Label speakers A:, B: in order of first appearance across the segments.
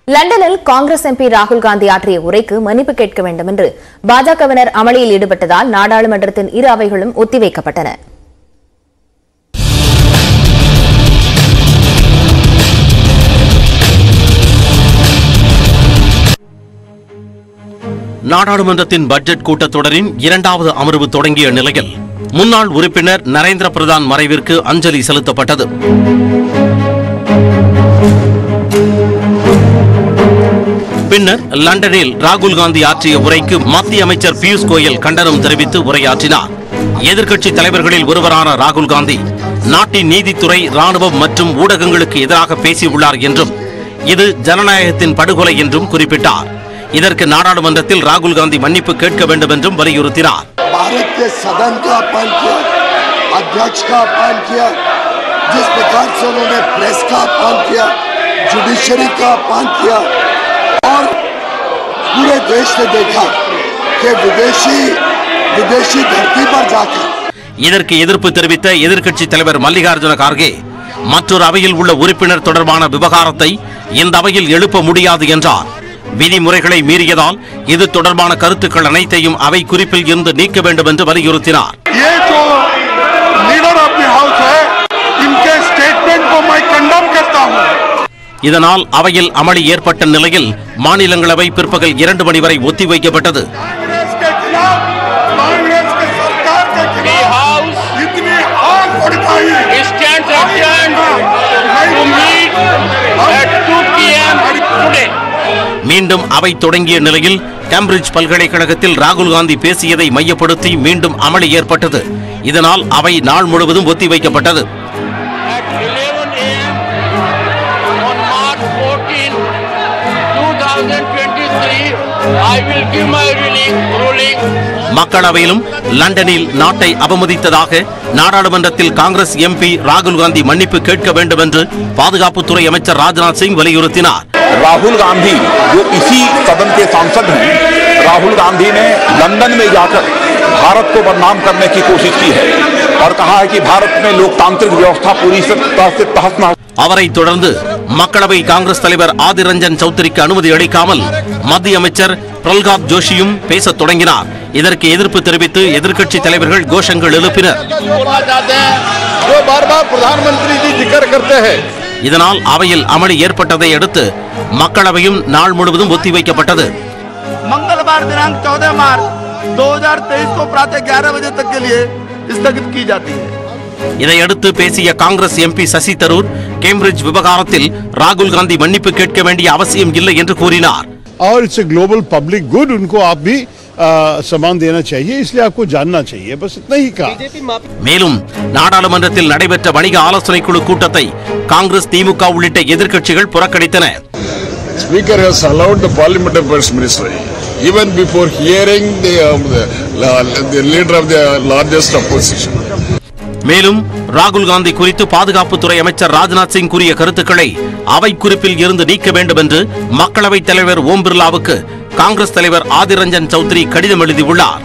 A: லண்டனில் காங்கிரஸ் எம்பி ராகுல் காந்தி ஆற்றிய உரைக்கு மன்னிப்பு கேட்க வேண்டும் என்று பாஜகவினர் அமளியில் ஈடுபட்டதால் நாடாளுமன்றத்தின் இரு அவைகளும் ஒத்திவைக்கப்பட்டன
B: நாடாளுமன்றத்தின் பட்ஜெட் கூட்டத்தொடரின் இரண்டாவது அமர்வு தொடங்கிய நிலையில் முன்னாள் உறுப்பினர் நரேந்திர பிரதான் மறைவிற்கு அஞ்சலி செலுத்தப்பட்டது பின்னர் லண்டனில் ராகுல் காந்தி ஆற்றிய உரைக்கு மத்திய அமைச்சர் பியூஷ் கோயல் கண்டனம் தெரிவித்து உரையாற்றினார் எதிர்க்கட்சி தலைவர்களில் ஒருவரான ராகுல் காந்தி நாட்டின் நீதித்துறை ராணுவம் மற்றும் ஊடகங்களுக்கு எதிராக பேசியுள்ளார் என்றும் இது ஜனநாயகத்தின் படுகொலை என்றும் குறிப்பிட்டார் இதற்கு நாடாளுமன்றத்தில் ராகுல் காந்தி மன்னிப்பு கேட்க வேண்டும் என்றும் வலியுறுத்தினார்
C: भारत के सदन का अपमान किया अध्यक्ष का अपमान किया जिस प्रकार से उन्होंने प्रेस का अपमान किया जुडिशरी का अपमान किया और पूरे देश ने देखा कि विदेशी विदेशी धरती पर जाकर
B: இதற்கு எதிர்ப்பு தெரிவித்த எதிர்க்கட்சி தலைவர் மல்லிகார்ஜுன கார்கே மற்றொரு அவையில் உள்ள உறுப்பினர் தொடர்பான விவகாரத்தை இந்த அவையில் எழுப்ப முடியாது என்றார் விதிமுறைகளை மீறியதால் இது தொடர்பான கருத்துக்கள் அனைத்தையும் அவை குறிப்பில் இருந்து நீக்க வேண்டும் என்று வலியுறுத்தினார்
C: ये जो लीडर ऑफ द हाउस है इनके स्टेटमेंट को मैं कंडम करता हूँ
B: இதனால் அவையில் அமளி ஏற்பட்ட நிலையில் மாநிலங்களவை பிற்பகல் இரண்டு மணி வரை ஒத்திவைக்கப்பட்டது
C: कांग्रेस के खिलाफ कांग्रेस के सरकार के खिलाफ इतनी आग भड़काई
D: stands adjourned to meet at 2 p.m. today.
B: மீண்டும் அவை தொடங்கிய நிலையில் கேம்பிரிட்ஜ் பல்கலைக்கழகத்தில் ராகுல் காந்தி பேசியதை மையப்படுத்தி மீண்டும் அமளி ஏற்பட்டது இதனால் அவை நாள் முழுவதும் ஒத்திவைக்கப்பட்டது
D: At 11 a.m. on March 14, 2023, I will give my ruling. ruling.
B: மக்களவையிலும் லண்டனில் நாட்டை அவமதித்ததாக நாடாளுமன்றத்தில் காங்கிரஸ் எம்பி ராகுல் காந்தி மன்னிப்பு கேட்க வேண்டும் என்று பாதுகாப்புத்துறை அமைச்சர் ராஜ்நாத் சிங் வலியுறுத்தினார்
E: राहुल गांधी जो इसी सदन के सांसद हैं राहुल गांधी ने लंदन में जाकर भारत को बदनाम करने की कोशिश की है और कहा है कि भारत में लोकतांत्रिक व्यवस्था पूरी से तरह से तहस नहस
B: அவரைத் தொடர்ந்து மக்களவை காங்கிரஸ் தலைவர் ஆதிர் ரஞ்சன் சௌத்ரிக்கு அனுமதி அளிக்காமல் மத்திய அமைச்சர் பிரல்காத் ஜோஷியும் பேசத் தொடங்கினார் இதற்கு எதிர்ப்பு தெரிவித்து எதிர்க்கட்சி தலைவர்கள் கோஷங்கள் எழுப்பினர்
D: बोलना चाहते हैं जो बार बार प्रधानमंत्री जी जिक्र करते हैं
B: இதனால் அவையில் அமளி ஏற்பட்டதை அடுத்து மக்களவையும் நாள் முழுவதும் ஒத்திவைக்கப்பட்டது
F: मंगलवार दिनांक 14 मार्च 2023 को प्रातः 11 बजे तक के लिए स्थगित की जाती है
B: இதையடுத்து பேசிய Congress MP Shashi Tharoor Cambridge விவகாரத்தில் ராகுல் காந்தி மன்னிப்பு கேட்க வேண்டிய அவசியம் இல்லை என்று கூறினார்
G: और it's a global public good उनको आप भी आ, सम्मान देना चाहिए इसलिए आपको जानना चाहिए बस इतना ही कहा
B: மேலும் நாடாளுமன்றத்தில் நடைபெற்ற வணிக ஆலோசனை குழு கூட்டத்தை காங்கிரஸ் திமுக உள்ளிட்ட எதிர்க்கட்சிகள் புறக்கணித்தன
H: Speaker has allowed the parliamentary affairs ministry even before hearing the, um, the, the leader of the largest opposition.
B: மேலும் ராகுல் காந்தி குறித்து பாதுகாப்புத்துறை அமைச்சர் ராஜ்நாத் சிங் கூறிய கருத்துக்களை அவை குறிப்பில் இருந்து நீக்க வேண்டும் என்று மக்களவைத் தலைவர் ஓம் பிர்லாவுக்கு காங்கிரஸ் தலைவர் ஆதிர் ரஞ்சன் சௌத்ரி கடிதம் எழுதியுள்ளார்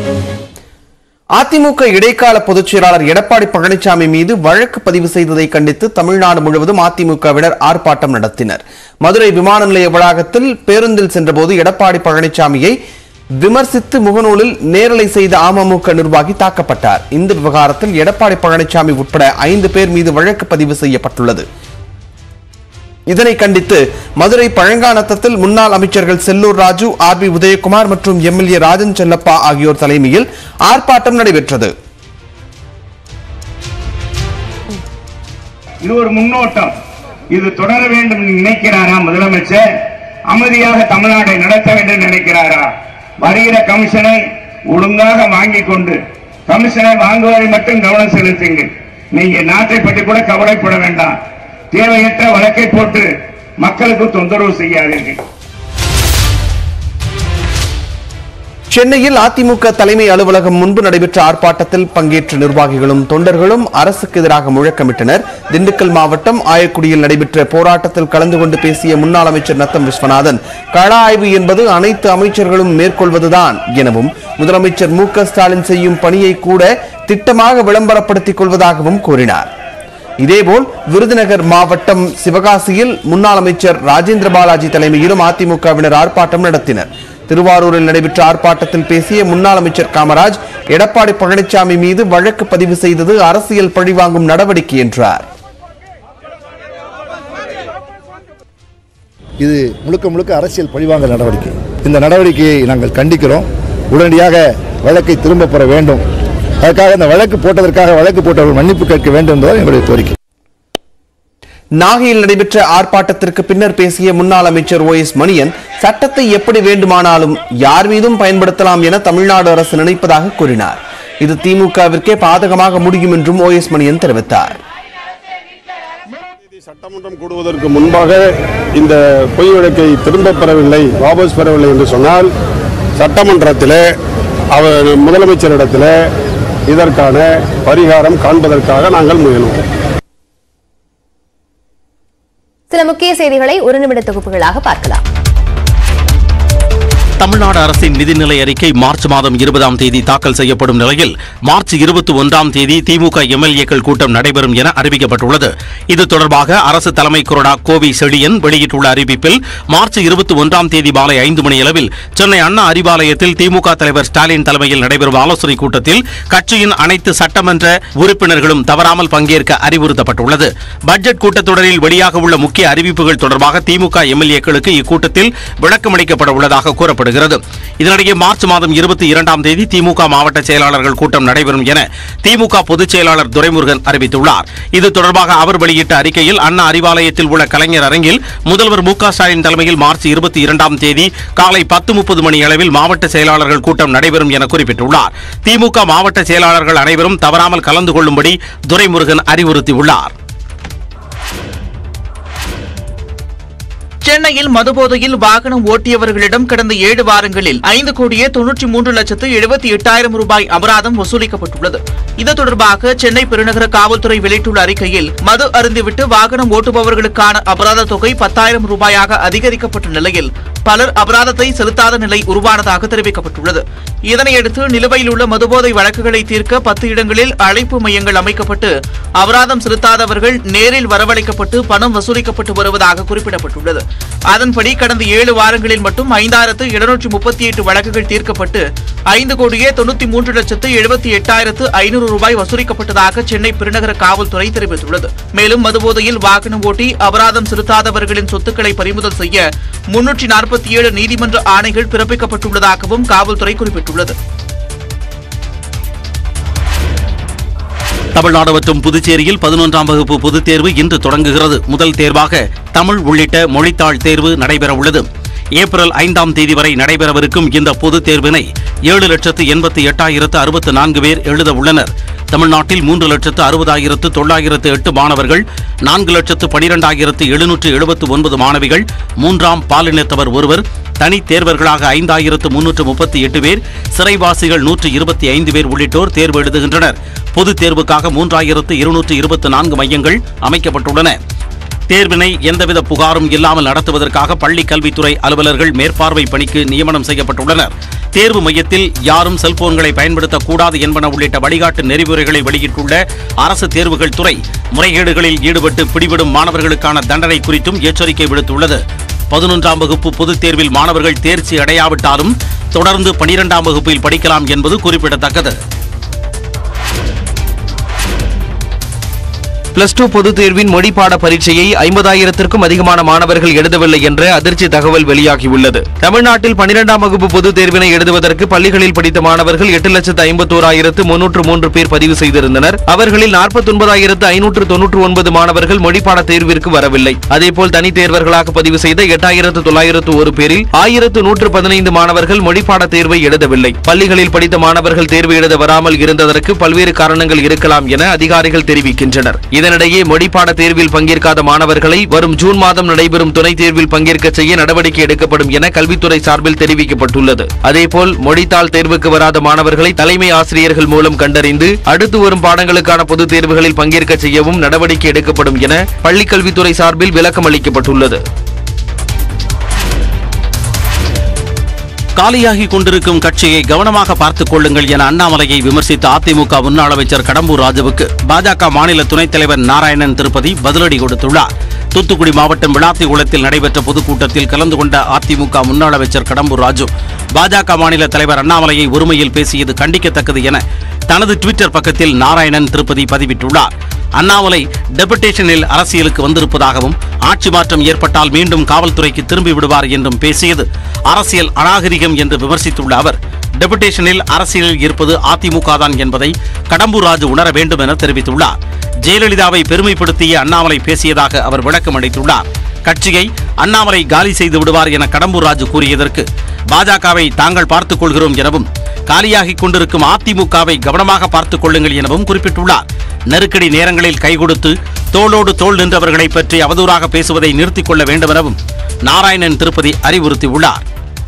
I: அதிமுக இடைக்கால பொதுச் செயலாளர் எடப்பாடி பழனிசாமி மீது வழக்கு பதிவு செய்ததை கண்டித்து தமிழ்நாடு முழுவதும் அதிமுகவினர் ஆர்ப்பாட்டம் நடத்தினர் மதுரை விமான நிலைய வளாகத்தில் பேருந்தில் சென்றபோது எடப்பாடி பழனிசாமியை விமர்சித்து முகநூலில் நேரலை செய்த அமமுக நிர்வாகி தாக்கப்பட்டார் இந்த விவகாரத்தில் எடப்பாடி பழனிசாமி உட்பட ஐந்து பேர் மீது வழக்கு பதிவு செய்யப்பட்டுள்ளது இதனை கண்டித்து மதுரை பழங்காநத்தத்தில் முன்னாள் அமைச்சர்கள் செல்லூர் ராஜு ஆர் பி உதயகுமார் மற்றும் எம்எல்ஏ ராஜன் செல்லப்பா ஆகியோர் தலைமையில் ஆர்ப்பாட்டம் நடைபெற்றது
J: இது ஒரு முன்னோட்டம் இது தொடர வேண்டும் என்று நினைக்கிறாரா முதலமைச்சர் அமைதியாக தமிழ்நாட்டை நடத்த வேண்டும் என்று நினைக்கிறாரா வருகிற கமிஷனை ஒழுங்காக வாங்கிக் கொண்டு கமிஷனை வாங்குவதை மட்டும் கவனம் செலுத்துங்கள் நீங்க நாட்டை பற்றி கூட கவலைப்பட வேண்டாம் தேவையற்ற வழக்கை போட்டு மக்களுக்கு தொந்தரவு செய்யாதீர்கள்
I: சென்னையில் அதிமுக தலைமை அலுவலகம் முன்பு நடைபெற்ற ஆர்ப்பாட்டத்தில் பங்கேற்ற நிர்வாகிகளும் தொண்டர்களும் அரசுக்கு எதிராக முழக்கமிட்டனர் திண்டுக்கல் மாவட்டம் ஆயக்குடியில் நடைபெற்ற போராட்டத்தில் கலந்து கொண்டு பேசிய முன்னாள் அமைச்சர் நத்தம் விஸ்வநாதன் கள ஆய்வு என்பது அனைத்து அமைச்சர்களும் மேற்கொள்வதுதான் எனவும் முதலமைச்சர் மு க ஸ்டாலின் செய்யும் பணியை கூட திட்டமாக விளம்பரப்படுத்திக் கொள்வதாகவும் கூறினார் இதேபோல் விருதுநகர் மாவட்டம் சிவகாசியில் முன்னாள் அமைச்சர் ராஜேந்திர பாலாஜி தலைமையிலும் அதிமுகவினர் ஆர்ப்பாட்டம் நடத்தினர் திருவாரூரில் நடைபெற்ற ஆர்ப்பாட்டத்தில் பேசிய முன்னாள் அமைச்சர் காமராஜ் எடப்பாடி பழனிசாமி மீது வழக்கு பதிவு செய்தது அரசியல் பழிவாங்கும் நடவடிக்கை என்றார்
K: இது முழுக்க முழுக்க அரசியல் பழிவாங்கல் நடவடிக்கை இந்த நடவடிக்கையை நாங்கள் கண்டிக்கிறோம் உடனடியாக வழக்கை திரும்ப பெற வேண்டும் அதற்காக இந்த வழக்கு போட்டதற்காக வழக்கு போட்டவர்கள் மன்னிப்பு கேட்க வேண்டும் என்பதுதான் எங்களுடைய கோரிக்கை
I: நாகையில் நடைபெற்ற ஆர்ப்பாட்டத்திற்கு பின்னர் பேசிய முன்னாள் அமைச்சர் ஓ எஸ் மணியன் சட்டத்தை எப்படி வேண்டுமானாலும் யார் மீதும் பயன்படுத்தலாம் என தமிழ்நாடு அரசு நினைப்பதாக கூறினார் இது திமுகவிற்கே பாதகமாக முடியும் என்றும் ஓ எஸ் மணியன் தெரிவித்தார்
L: சட்டமன்றம் கூடுவதற்கு முன்பாக இந்த பொய் வழக்கை திரும்ப பெறவில்லை வாபஸ் பெறவில்லை என்று சொன்னால் சட்டமன்றத்திலே அவர் முதலமைச்சரிடத்தில் இதற்கான பரிகாரம் காண்பதற்காக நாங்கள் முயல்வோம்
A: சில முக்கிய செய்திகளை ஒரு நிமிட தொகுப்புகளாக பார்க்கலாம்
B: தமிழ்நாடு அரசின் நிதிநிலை அறிக்கை மார்ச் மாதம் இருபதாம் தேதி தாக்கல் செய்யப்படும் நிலையில் மார்ச் இருபத்தி ஒன்றாம் தேதி திமுக எம்எல்ஏக்கள் கூட்டம் நடைபெறும் என அறிவிக்கப்பட்டுள்ளது இது தொடர்பாக அரசு தலைமை கொறடா கோவி செழியன் வெளியிட்டுள்ள அறிவிப்பில் மார்ச் இருபத்தி ஒன்றாம் தேதி மாலை ஐந்து மணியளவில் சென்னை அண்ணா அறிவாலயத்தில் திமுக தலைவர் ஸ்டாலின் தலைமையில் நடைபெறும் ஆலோசனைக் கூட்டத்தில் கட்சியின் அனைத்து சட்டமன்ற உறுப்பினர்களும் தவறாமல் பங்கேற்க அறிவுறுத்தப்பட்டுள்ளது பட்ஜெட் கூட்டத்தொடரில் வெளியாக உள்ள முக்கிய அறிவிப்புகள் தொடர்பாக திமுக எம்எல்ஏக்களுக்கு இக்கூட்டத்தில் விளக்கமளிக்கப்பட உள்ளதாக கூறப்படுகிறது இதனிடையே மார்ச் மாதம் இருபத்தி இரண்டாம் தேதி திமுக மாவட்ட செயலாளர்கள் கூட்டம் நடைபெறும் என திமுக பொதுச் செயலாளர் துரைமுருகன் அறிவித்துள்ளார் இது தொடர்பாக அவர் வெளியிட்ட அறிக்கையில் அண்ணா அறிவாலயத்தில் உள்ள கலைஞர் அரங்கில் முதல்வர் மு க ஸ்டாலின் தலைமையில் மார்ச் இருபத்தி இரண்டாம் தேதி காலை பத்து முப்பது மணி அளவில் மாவட்ட செயலாளர்கள் கூட்டம் நடைபெறும் என குறிப்பிட்டுள்ளார் திமுக மாவட்ட செயலாளர்கள் அனைவரும் தவறாமல் கலந்து கொள்ளும்படி துரைமுருகன் அறிவுறுத்தியுள்ளார்
M: சென்னையில் மதுபோதையில் வாகனம் ஓட்டியவர்களிடம் கடந்த ஏழு வாரங்களில் ஐந்து கோடியே தொன்னூற்றி மூன்று லட்சத்து எழுபத்தி எட்டாயிரம் ரூபாய் அபராதம் வசூலிக்கப்பட்டுள்ளது இது தொடர்பாக சென்னை பெருநகர காவல்துறை வெளியிட்டுள்ள அறிக்கையில் மது அருந்திவிட்டு வாகனம் ஓட்டுபவர்களுக்கான அபராத தொகை பத்தாயிரம் ரூபாயாக அதிகரிக்கப்பட்ட நிலையில் பலர் அபராதத்தை செலுத்தாத நிலை உருவானதாக தெரிவிக்கப்பட்டுள்ளது இதனையடுத்து நிலுவையில் உள்ள மதுபோதை வழக்குகளை தீர்க்க பத்து இடங்களில் அழைப்பு மையங்கள் அமைக்கப்பட்டு அபராதம் செலுத்தாதவர்கள் நேரில் வரவழைக்கப்பட்டு பணம் வசூலிக்கப்பட்டு வருவதாக குறிப்பிடப்பட்டுள்ளது அதன்படி கடந்த ஏழு வாரங்களில் மட்டும் ஐந்தாயிரத்து இருநூற்றி முப்பத்தி எட்டு வழக்குகள் தீர்க்கப்பட்டு ஐந்து கோடியே தொண்ணூத்தி மூன்று லட்சத்து எழுபத்தி எட்டாயிரத்து ஐநூறு ரூபாய் வசூலிக்கப்பட்டதாக சென்னை பெருநகர காவல்துறை தெரிவித்துள்ளது மேலும் மதுபோதையில் வாகனம் ஓட்டி அபராதம் செலுத்தாதவர்களின் சொத்துக்களை பறிமுதல் செய்ய முன்னூற்றி நாற்பத்தி ஏழு நீதிமன்ற ஆணைகள் பிறப்பிக்கப்பட்டுள்ளதாகவும் காவல்துறை குறிப்பிட்டுள்ளது
B: தமிழ்நாடு மற்றும் புதுச்சேரியில் பதினொன்றாம் வகுப்பு பொதுத் தேர்வு இன்று தொடங்குகிறது முதல் தேர்வாக தமிழ் உள்ளிட்ட மொழித்தாள் தேர்வு நடைபெற உள்ளது ஏப்ரல் ஐந்தாம் தேதி வரை நடைபெறவிருக்கும் இந்த பொதுத் தேர்வினை ஏழு லட்சத்து எண்பத்தி எட்டாயிரத்து அறுபத்து நான்கு பேர் எழுத உள்ளனர் தமிழ்நாட்டில் மூன்று லட்சத்து அறுபதாயிரத்து தொள்ளாயிரத்து எட்டு மாணவர்கள் நான்கு லட்சத்து பனிரெண்டாயிரத்து எழுநூற்று எழுபத்து ஒன்பது மாணவிகள் மூன்றாம் பாலினத்தவர் ஒருவர் தனி தேர்வர்களாக ஐந்தாயிரத்து முன்னூற்று முப்பத்தி எட்டு பேர் சிறைவாசிகள் நூற்று இருபத்தி ஐந்து பேர் உள்ளிட்டோர் தேர்வு எழுதுகின்றனர் பொதுத் தேர்வுக்காக மூன்றாயிரத்து இருநூற்று இருபத்தி நான்கு மையங்கள் அமைக்கப்பட்டுள்ளன தேர்வினை எந்தவித புகாரும் இல்லாமல் நடத்துவதற்காக பள்ளி கல்வித்துறை அலுவலர்கள் மேற்பார்வை பணிக்கு நியமனம் செய்யப்பட்டுள்ளனர் தேர்வு மையத்தில் யாரும் செல்போன்களை பயன்படுத்தக்கூடாது என்பன உள்ளிட்ட வழிகாட்டு நெறிமுறைகளை வெளியிட்டுள்ள அரசு தேர்வுகள் துறை முறைகேடுகளில் ஈடுபட்டு பிடிபடும் மாணவர்களுக்கான தண்டனை குறித்தும் எச்சரிக்கை விடுத்துள்ளது பதினொன்றாம் வகுப்பு பொதுத் தேர்வில் மாணவர்கள் தேர்ச்சி அடையாவிட்டாலும் தொடர்ந்து பனிரெண்டாம் வகுப்பில் படிக்கலாம் என்பது குறிப்பிடத்தக்கது
N: பிளஸ் டூ பொதுத் தேர்வின் மொழி பாட பரீட்சையை ஐம்பதாயிரத்திற்கும் அதிகமான மாணவர்கள் எழுதவில்லை என்ற அதிர்ச்சி தகவல் வெளியாகியுள்ளது தமிழ்நாட்டில் பனிரெண்டாம் வகுப்பு பொதுத் தேர்வினை எழுதுவதற்கு பள்ளிகளில் படித்த மாணவர்கள் எட்டு லட்சத்து ஐம்பத்தோராயிரத்து முன்னூற்று மூன்று பேர் பதிவு செய்திருந்தனர் அவர்களில் நாற்பத்தொன்பதாயிரத்து ஐநூற்று தொன்னூற்று ஒன்பது மாணவர்கள் மொழிப்பாட தேர்விற்கு வரவில்லை அதேபோல் தனித் தேர்வர்களாக பதிவு செய்த எட்டாயிரத்து தொள்ளாயிரத்து ஒரு பேரில் ஆயிரத்து நூற்று பதினைந்து மாணவர்கள் மொழிப்பாட தேர்வை எழுதவில்லை பள்ளிகளில் படித்த மாணவர்கள் தேர்வு எழுத வராமல் இருந்ததற்கு பல்வேறு காரணங்கள் இருக்கலாம் என அதிகாரிகள் தெரிவிக்கின்றனர் இதனிடையே மொழிப்பாட தேர்வில் பங்கேற்காத மாணவர்களை வரும் ஜூன் மாதம் நடைபெறும் துணைத் தேர்வில் பங்கேற்க செய்ய நடவடிக்கை எடுக்கப்படும் என கல்வித்துறை சார்பில் தெரிவிக்கப்பட்டுள்ளது அதேபோல் மொழித்தாள் தேர்வுக்கு வராத மாணவர்களை தலைமை ஆசிரியர்கள் மூலம் கண்டறிந்து அடுத்து வரும் பாடங்களுக்கான பொதுத் தேர்வுகளில் பங்கேற்க செய்யவும் நடவடிக்கை எடுக்கப்படும் என பள்ளிக் கல்வித்துறை சார்பில் விளக்கம் அளிக்கப்பட்டுள்ளது
B: காலியாகி கொண்டிருக்கும் கட்சியை கவனமாக பார்த்துக் கொள்ளுங்கள் என அண்ணாமலையை விமர்சித்த அதிமுக முன்னாள் அமைச்சர் கடம்பூர் ராஜுவுக்கு பாஜக மாநில துணைத் தலைவர் நாராயணன் திருப்பதி பதிலடி கொடுத்துள்ளார் தூத்துக்குடி மாவட்டம் விளாத்திகுளத்தில் நடைபெற்ற பொதுக்கூட்டத்தில் கலந்து கொண்ட அதிமுக முன்னாள் அமைச்சர் கடம்பூர் ராஜு பாஜக மாநில தலைவர் அண்ணாமலையை ஒருமையில் பேசியது கண்டிக்கத்தக்கது என தனது ட்விட்டர் பக்கத்தில் நாராயணன் திருப்பதி பதிவிட்டுள்ளார் அண்ணாமலை டெபுடேஷனில் அரசியலுக்கு வந்திருப்பதாகவும் ஆட்சி மாற்றம் ஏற்பட்டால் மீண்டும் காவல்துறைக்கு திரும்பி விடுவார் என்றும் பேசியது அரசியல் அநாகரிகம் என்று விமர்சித்துள்ள அவர் டெபுடேஷனில் அரசியலில் இருப்பது அதிமுக தான் என்பதை கடம்பூர் ராஜு உணர வேண்டும் என தெரிவித்துள்ளார் ஜெயலலிதாவை பெருமைப்படுத்திய அண்ணாமலை பேசியதாக அவர் விளக்கம் அளித்துள்ளார் கட்சியை அண்ணாமலை காலி செய்து விடுவார் என கடம்பூர் ராஜு கூறியதற்கு பாஜகவை தாங்கள் பார்த்துக் கொள்கிறோம் எனவும் காலியாகிக் கொண்டிருக்கும் அதிமுகவை கவனமாக பார்த்துக் கொள்ளுங்கள் எனவும் குறிப்பிட்டுள்ளார் நெருக்கடி நேரங்களில் கை கொடுத்து தோளோடு தோள் நின்றவர்களை பற்றி அவதூறாக பேசுவதை நிறுத்திக் கொள்ள வேண்டும் எனவும் நாராயணன் திருப்பதி அறிவுறுத்தியுள்ளார்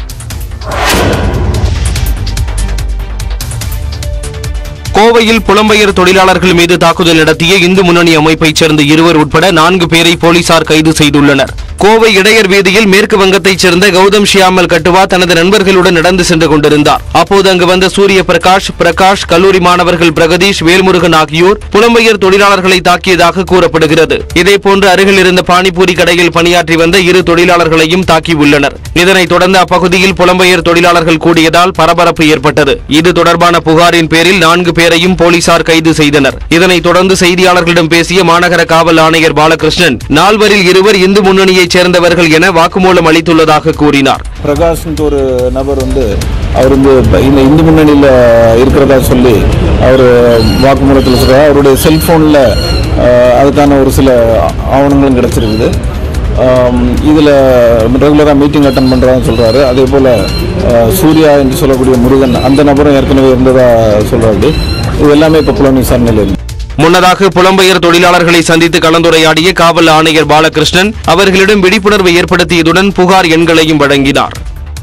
N: கோவையில் புலம்பெயர் தொழிலாளர்கள் மீது தாக்குதல் நடத்திய இந்து முன்னணி அமைப்பைச் சேர்ந்த இருவர் உட்பட நான்கு பேரை போலீசார் கைது செய்துள்ளனர் கோவை இடையர் வீதியில் மேற்கு வங்கத்தைச் சேர்ந்த கௌதம் ஷியாமல் கட்டுவா தனது நண்பர்களுடன் நடந்து சென்று கொண்டிருந்தார் அப்போது அங்கு வந்த சூரிய பிரகாஷ் பிரகாஷ் கல்லூரி மாணவர்கள் பிரகதீஷ் வேல்முருகன் ஆகியோர் புலம்பெயர் தொழிலாளர்களை தாக்கியதாக கூறப்படுகிறது இதேபோன்று அருகில் இருந்த பானிபூரி கடையில் பணியாற்றி வந்த இரு தொழிலாளர்களையும் தாக்கியுள்ளனர் இதனைத் தொடர்ந்து அப்பகுதியில் புலம்பெயர் தொழிலாளர்கள் கூடியதால் பரபரப்பு ஏற்பட்டது இது தொடர்பான புகாரின் பேரில் நான்கு பேரையும் போலீசார் கைது செய்தனர் இதனைத் தொடர்ந்து செய்தியாளர்களிடம் பேசிய மாநகர காவல் ஆணையர் பாலகிருஷ்ணன் நால்வரில் இருவர் இந்து முன்னணியைச் சேர்ந்தவர்கள் என வாக்குமூலம் அளித்துள்ளதாக கூறினார்
O: பிரகாஷ்ன்ட்டு ஒரு நபர் வந்து அவர் வந்து இந்த இந்து முன்னணியில் இருக்கிறதா சொல்லி அவர் வாக்குமூலத்தில் சொல்கிறார் அவருடைய செல்ஃபோனில் அதுக்கான ஒரு சில ஆவணங்களும் கிடச்சிருக்குது இதில் ரெகுலராக மீட்டிங் அட்டன் பண்ணுறதான்னு சொல்கிறாரு அதே போல் சூர்யா என்று சொல்லக்கூடிய முருகன் அந்த நபரும் ஏற்கனவே இருந்ததாக சொல்கிறாரு இது எல்லாமே இப்போ புலன் விசாரணையில் இருக்கு
N: முன்னதாக புலம்பெயர் தொழிலாளர்களை சந்தித்து கலந்துரையாடிய காவல் ஆணையர் பாலகிருஷ்ணன் அவர்களிடம் விழிப்புணர்வை ஏற்படுத்தியதுடன் புகார் எண்களையும் வழங்கினார்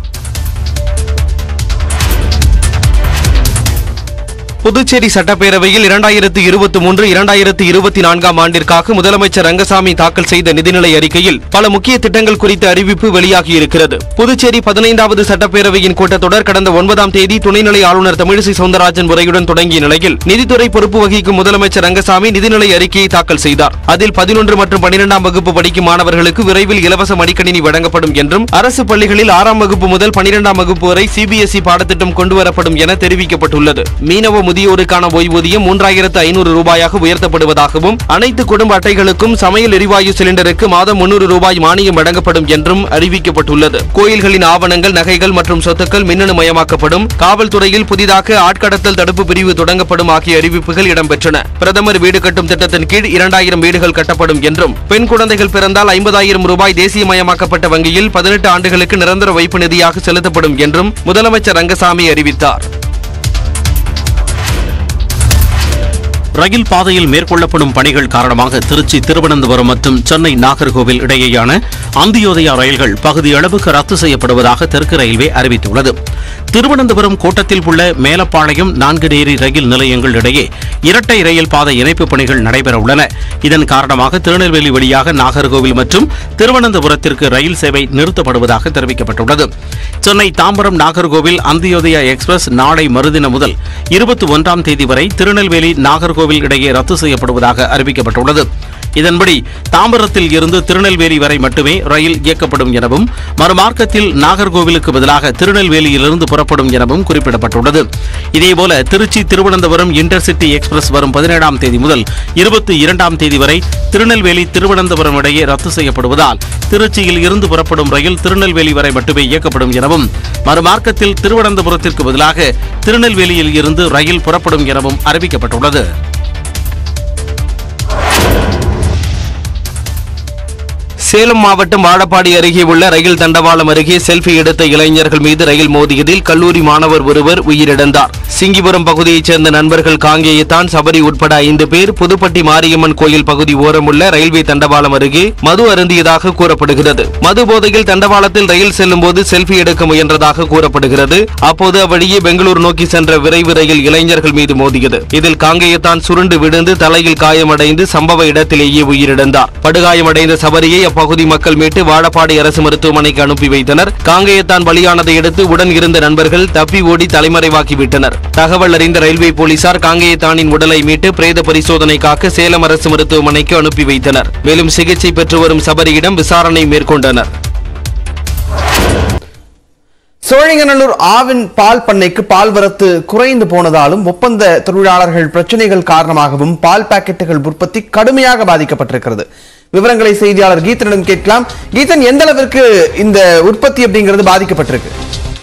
N: புதுச்சேரி சட்டப்பேரவையில் இரண்டாயிரத்து இருபத்தி மூன்று இரண்டாயிரத்து இருபத்தி நான்காம் ஆண்டிற்காக முதலமைச்சர் ரங்கசாமி தாக்கல் செய்த நிதிநிலை அறிக்கையில் பல முக்கிய திட்டங்கள் குறித்த அறிவிப்பு வெளியாகியிருக்கிறது புதுச்சேரி பதினைந்தாவது சட்டப்பேரவையின் கூட்டத்தொடர் கடந்த ஒன்பதாம் தேதி துணைநிலை ஆளுநர் தமிழிசை சவுந்தரராஜன் உரையுடன் தொடங்கிய நிலையில் நிதித்துறை பொறுப்பு வகிக்கும் முதலமைச்சர் ரங்கசாமி நிதிநிலை அறிக்கையை தாக்கல் செய்தார் அதில் பதினொன்று மற்றும் பனிரெண்டாம் வகுப்பு படிக்கும் மாணவர்களுக்கு விரைவில் இலவச மடிக்கணினி வழங்கப்படும் என்றும் அரசு பள்ளிகளில் ஆறாம் வகுப்பு முதல் பனிரெண்டாம் வகுப்பு வரை சிபிஎஸ்இ பாடத்திட்டம் கொண்டுவரப்படும் என தெரிவிக்கப்பட்டுள்ளது மீனவ முதியோருக்கான ஓய்வூதியம் மூன்றாயிரத்து ஐநூறு ரூபாயாக உயர்த்தப்படுவதாகவும் அனைத்து குடும்ப அட்டைகளுக்கும் சமையல் எரிவாயு சிலிண்டருக்கு மாதம் முன்னூறு ரூபாய் மானியம் வழங்கப்படும் என்றும் அறிவிக்கப்பட்டுள்ளது கோயில்களின் ஆவணங்கள் நகைகள் மற்றும் சொத்துக்கள் மின்னணு மயமாக்கப்படும் காவல்துறையில் புதிதாக ஆட்கடத்தல் தடுப்பு பிரிவு தொடங்கப்படும் ஆகிய அறிவிப்புகள் இடம்பெற்றன பிரதமர் வீடு கட்டும் திட்டத்தின் கீழ் இரண்டாயிரம் வீடுகள் கட்டப்படும் என்றும் பெண் குழந்தைகள் பிறந்தால் ஐம்பதாயிரம் ரூபாய் தேசியமயமாக்கப்பட்ட வங்கியில் பதினெட்டு ஆண்டுகளுக்கு நிரந்தர வைப்பு நிதியாக செலுத்தப்படும் என்றும் முதலமைச்சர் ரங்கசாமி அறிவித்தார்
B: ரயில் பாதையில் மேற்கொள்ளப்படும் பணிகள் காரணமாக திருச்சி திருவனந்தபுரம் மற்றும் சென்னை நாகர்கோவில் இடையேயான அந்தியோதயா ரயில்கள் பகுதி அளவுக்கு ரத்து செய்யப்படுவதாக தெற்கு ரயில்வே அறிவித்துள்ளது திருவனந்தபுரம் கோட்டத்தில் உள்ள மேலப்பாளையம் நான்குநேரி ரயில் நிலையங்கள் இடையே இரட்டை ரயில் பாதை இணைப்பு பணிகள் நடைபெற உள்ளன இதன் காரணமாக திருநெல்வேலி வழியாக நாகர்கோவில் மற்றும் திருவனந்தபுரத்திற்கு ரயில் சேவை நிறுத்தப்படுவதாக தெரிவிக்கப்பட்டுள்ளது சென்னை தாம்பரம் நாகர்கோவில் அந்தியோதயா எக்ஸ்பிரஸ் நாளை மறுதினம் முதல் இருபத்தி ஒன்றாம் தேதி வரை திருநெல்வேலி நாகர்கோவில் இடையே ரத்து செய்யப்படுவதாக அறிவிக்கப்பட்டுள்ளது இதன்படி தாம்பரத்தில் இருந்து திருநெல்வேலி வரை மட்டுமே ரயில் இயக்கப்படும் எனவும் மறுமார்க்கத்தில் நாகர்கோவிலுக்கு பதிலாக திருநெல்வேலியிலிருந்து புறப்படும் எனவும் குறிப்பிடப்பட்டுள்ளது இதேபோல திருச்சி திருவனந்தபுரம் இன்டர்சிட்டி எக்ஸ்பிரஸ் வரும் பதினேழாம் தேதி முதல் இருபத்தி இரண்டாம் தேதி வரை திருநெல்வேலி திருவனந்தபுரம் இடையே ரத்து செய்யப்படுவதால் திருச்சியில் இருந்து புறப்படும் ரயில் திருநெல்வேலி வரை மட்டுமே இயக்கப்படும் எனவும் மறுமார்க்கத்தில் திருவனந்தபுரத்திற்கு பதிலாக திருநெல்வேலியில் இருந்து ரயில் புறப்படும் எனவும் அறிவிக்கப்பட்டுள்ளது
N: சேலம் மாவட்டம் வாழப்பாடி அருகே உள்ள ரயில் தண்டவாளம் அருகே செல்ஃபி எடுத்த இளைஞர்கள் மீது ரயில் மோதியதில் கல்லூரி மாணவர் ஒருவர் உயிரிழந்தார் சிங்கிபுரம் பகுதியைச் சேர்ந்த நண்பர்கள் காங்கேயத்தான் சபரி உட்பட ஐந்து பேர் புதுப்பட்டி மாரியம்மன் கோயில் பகுதி ஓரமுள்ள ரயில்வே தண்டவாளம் அருகே மது அருந்தியதாக கூறப்படுகிறது மது போதையில் தண்டவாளத்தில் ரயில் செல்லும் போது செல்ஃபி எடுக்க முயன்றதாக கூறப்படுகிறது அப்போது அவ்வழியே பெங்களூர் நோக்கி சென்ற விரைவு ரயில் இளைஞர்கள் மீது மோதியது இதில் காங்கேயத்தான் சுருண்டு விழுந்து தலையில் காயமடைந்து சம்பவ இடத்திலேயே உயிரிழந்தார் படுகாயமடைந்த சபரியை அப்பகுதி மக்கள் மீட்டு வாழப்பாடி அரசு மருத்துவமனைக்கு அனுப்பி வைத்தனர் காங்கேயத்தான் பலியானதை அடுத்து உடன் இருந்த நண்பர்கள் தப்பி ஓடி தலைமறைவாக்கிவிட்டனர் தகவல் அறிந்த ரயில்வே போலீசார் காங்கேயத்தானின் உடலை மீட்டு பிரேத பரிசோதனைக்காக சேலம் அரசு மருத்துவமனைக்கு அனுப்பி வைத்தனர் மேலும் சிகிச்சை பெற்று வரும் சபரியிடம் விசாரணை மேற்கொண்டனர்
I: சோழிங்கநல்லூர் ஆவின் பால் பண்ணைக்கு பால் வரத்து குறைந்து போனதாலும் ஒப்பந்த தொழிலாளர்கள் பிரச்சனைகள் காரணமாகவும் பால் பாக்கெட்டுகள் உற்பத்தி கடுமையாக பாதிக்கப்பட்டிருக்கிறது விவரங்களை செய்தியாளர் கீதனிடம் கேட்கலாம் கீதன் எந்த அளவிற்கு இந்த உற்பத்தி அப்படிங்கிறது பாதிக்கப்பட்டிருக்கு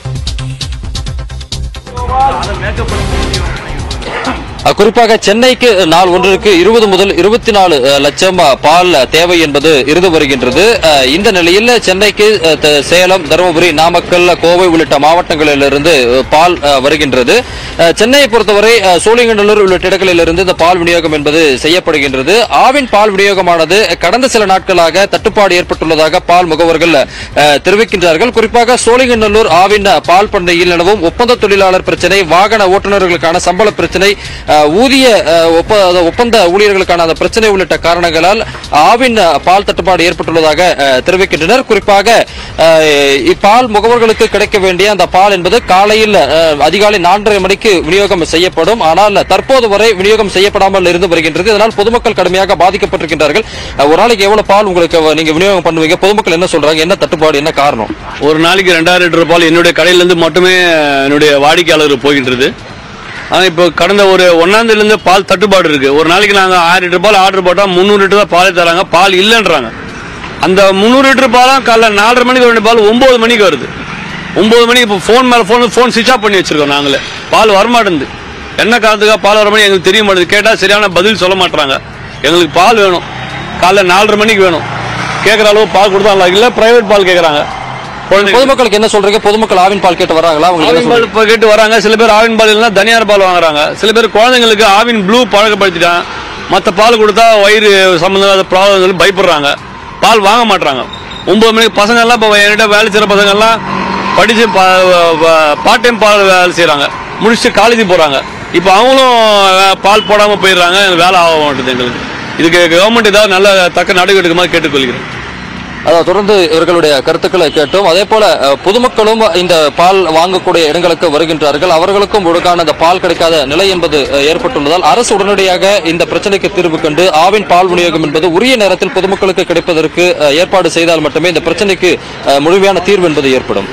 P: அஹ் குறிப்பாக சென்னைக்கு நாள் ஒன்றிற்கு இருபது முதல் இருபத்தி நாலு அஹ், லட்சம் அஹ், பால் தேவை என்பது இருந்து வருகின்றது அஹ், இந்த நிலையில் சென்னைக்கு அஹ், த- சேலம் தருமபுரி நாமக்கல் கோவை உள்ளிட்ட மாவட்டங்களிலிருந்து அஹ், பால் அஹ், வருகின்றது அஹ், சென்னையை பொறுத்தவரை அஹ், சோழிங்கநல்லூர் உள்ளிட்ட இடங்களிலிருந்து இந்த பால் விநியோகம் என்பது செய்யப்படுகின்றது ஆவின் பால் விநியோகமானது கடந்த சில நாட்களாக தட்டுப்பாடு ஏற்பட்டுள்ளதாக பால் முகவர்கள் அஹ், தெரிவிக்கின்றார்கள் குறிப்பாக சோழிங்கநல்லூர் ஆவின் அஹ், பால் பண்ணையில் நிலவும் ஒப்பந்த தொழிலாளர் பிரச்சனை வாகன ஓட்டுநர்களுக்கான சம்பள பிரச்சனை அஹ், ஊதிய அஹ், ஒப்ப அத- ஒப்பந்த ஊழியர்களுக்கான அந்த பிரச்சனை உள்ளிட்ட காரணங்களால் ஆவின் அஹ், பால் தட்டுப்பாடு ஏற்பட்டுள்ளதாக அஹ், தெரிவிக்கின்றனர் குறிப்பாக அஹ், இப்பால் முகவர்களுக்கு கிடைக்க வேண்டிய அந்த பால் என்பது காலையில் அஹ், அதிகாலை நான்கரை மணிக்கு விநியோகம் செய்யப்படும் ஆனால் தற்போது வரை விநியோகம் செய்யப்படாமல் இருந்து வருகின்றது இதனால் பொதுமக்கள் கடுமையாக பாதிக்கப்பட்டிருக்கின்றார்கள் அஹ், ஒரு நாளைக்கு எவ்வளவு பால் உங்களுக்கு நீங்க விநியோகம் பண்ணுவீங்க பொதுமக்கள் என்ன சொல்றாங்க என்ன தட்டுப்பாடு என்ன காரணம்
Q: ஒரு நாளைக்கு ரெண்டாயிரம் லிட்டர் பால் என்னுடைய கடையிலேருந்து மட்டுமே என்னுடைய வாடிக்கையாளர் போகின்றது ஆனால் இப்போ கடந்த ஒரு ஒன்னாந்தேதியிலேருந்து பால் தட்டுப்பாடு இருக்கு ஒரு நாளைக்கு நாங்கள் ஆயிரம் லிட்டர் பால் ஆர்டர் போட்டால் முந்நூறு லிட்டர் தான் பாலே தராங்க பால் இல்லைன்றாங்க அந்த முந்நூறு லிட்டர் பாலாம் காலைல நாலரை மணிக்கு வேண்டிய பால் ஒம்பது மணிக்கு வருது ஒம்பது மணிக்கு இப்போ ஃபோன் மேலே ஃபோன் ஃபோன் சுவிச் ஆஃப் பண்ணி வச்சிருக்கோம் நாங்களே பால் வரமாட்டேங்குது என்ன காரணத்துக்காக பால் வர மணி எங்களுக்கு தெரிய மாட்டேங்குது கேட்டால் சரியான பதில் சொல்ல மாட்டாங்க எங்களுக்கு பால் வேணும் காலைல நாலரை மணிக்கு வேணும் கேட்குற அளவு பால் கொடுத்தா இல்லை பிரைவேட் பால் கேட்குறாங்க
P: பொதுமக்களுக்கு என்ன சொல்றீங்க பொதுமக்கள் ஆவின் பால் கேட்டு வராங்களா உங்களுக்கு என்ன
Q: ஆவின் பால் இப்போ கேட்டு வராங்க சில பேர் ஆவின் பால் இல்லைன்னா தனியார் பால் வாங்குறாங்க சில பேர் குழந்தைங்களுக்கு ஆவின் ப்ளூ பழக்கப்படுத்திட்டான் மற்ற பால் கொடுத்தா வயிறு சம்பந்தம் ப்ராப்ளம் சொல்லி பயப்படுறாங்க பால் வாங்க மாட்றாங்க ஒன்பது மணிக்கு பசங்க எல்லாம் இப்போ என்கிட்ட வேலை செய்கிற பசங்க எல்லாம் படிச்சு பார்ட் டைம் பால் வேலை செய்கிறாங்க முடிச்சுட்டு காலேஜ் போகிறாங்க இப்போ அவங்களும் வே- பால் போடாமல் போயிடுறாங்க வேலை ஆக மாட்டேது எங்களுக்கு இதுக்கு கவர்மெண்ட் ஏதாவது நல்ல தக்க நடவடிக்கை எடுக்குமாறு கேட்டுக்கொள்கிறேன்
P: அதாவது தொடர்ந்து இவர்களுடைய கருத்துக்களை கேட்டோம் அதே போல அஹ், பொதுமக்களும் இந்த பால் வாங்கக்கூடிய இடங்களுக்கு வருகின்றார்கள் அவர்களுக்கும் ஒழுங்கான இந்த பால் கிடைக்காத நிலை என்பது அஹ், ஏற்பட்டுள்ளதால் அரசு உடனடியாக இந்த பிரச்சனைக்கு தீர்வு கண்டு ஆவின் பால் விநியோகம் என்பது உரிய நேரத்தில் பொதுமக்களுக்கு கிடைப்பதற்கு அஹ், ஏற்பாடு செய்தால் மட்டுமே இந்த பிரச்சனைக்கு அஹ், முழுமையான தீர்வு என்பது ஏற்படும்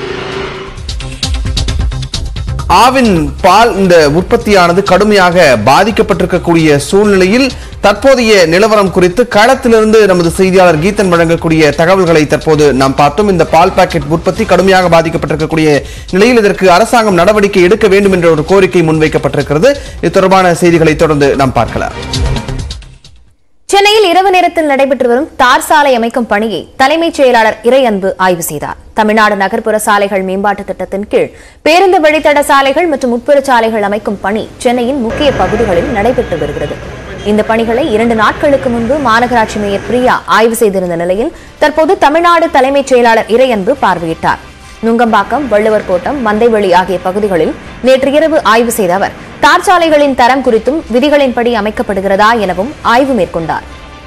I: ஆவின் பால் இந்த உற்பத்தியானது கடுமையாக பாதிக்கப்பட்டிருக்கக்கூடிய சூழ்நிலையில் தற்போதைய நிலவரம் குறித்து களத்திலிருந்து நமது செய்தியாளர் கீதன் வழங்கக்கூடிய தகவல்களை தற்போது நாம் பார்த்தோம் இந்த பால் பாக்கெட் உற்பத்தி கடுமையாக பாதிக்கப்பட்டிருக்கக்கூடிய நிலையில் இதற்கு அரசாங்கம் நடவடிக்கை எடுக்க வேண்டும் என்ற ஒரு கோரிக்கை முன்வைக்கப்பட்டிருக்கிறது இது தொடர்பான செய்திகளை தொடர்ந்து நாம் பார்க்கலாம்
A: சென்னையில் இரவு நேரத்தில் நடைபெற்று வரும் தார் சாலை அமைக்கும் பணியை தலைமைச் செயலாளர் இறையன்பு ஆய்வு செய்தார் தமிழ்நாடு நகர்ப்புற சாலைகள் மேம்பாட்டு திட்டத்தின் கீழ் பேருந்து வழித்தட சாலைகள் மற்றும் உட்புற சாலைகள் அமைக்கும் பணி சென்னையின் முக்கிய பகுதிகளில் நடைபெற்று வருகிறது இந்த பணிகளை இரண்டு நாட்களுக்கு முன்பு மாநகராட்சி மேயர் பிரியா ஆய்வு செய்திருந்த நிலையில் தற்போது தமிழ்நாடு தலைமைச் செயலாளர் இறையன்பு பார்வையிட்டார் நுங்கம்பாக்கம் வள்ளுவர் கோட்டம் மந்தைவெளி ஆகிய பகுதிகளில் நேற்று இரவு ஆய்வு செய்த அவர் தார் சாலைகளின் தரம் குறித்தும் விதிகளின்படி அமைக்கப்படுகிறதா எனவும் ஆய்வு மேற்கொண்டார்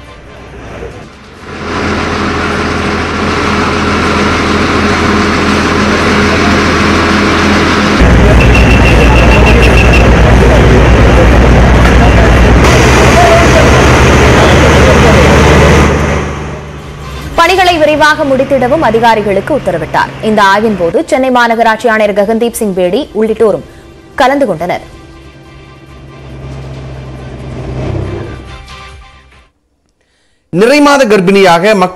A: பணிகளை விரைவாக முடித்திடவும் அதிகாரிகளுக்கு உத்தரவிட்டார் இந்த ஆய்வின் போது சென்னை மாநகராட்சி ஆணையர் ககன்தீப் சிங் பேடி உள்ளிட்டோரும் கலந்து கொண்டனர்
I: நிறைமாத கர்ப்பிணியாக மக்கள்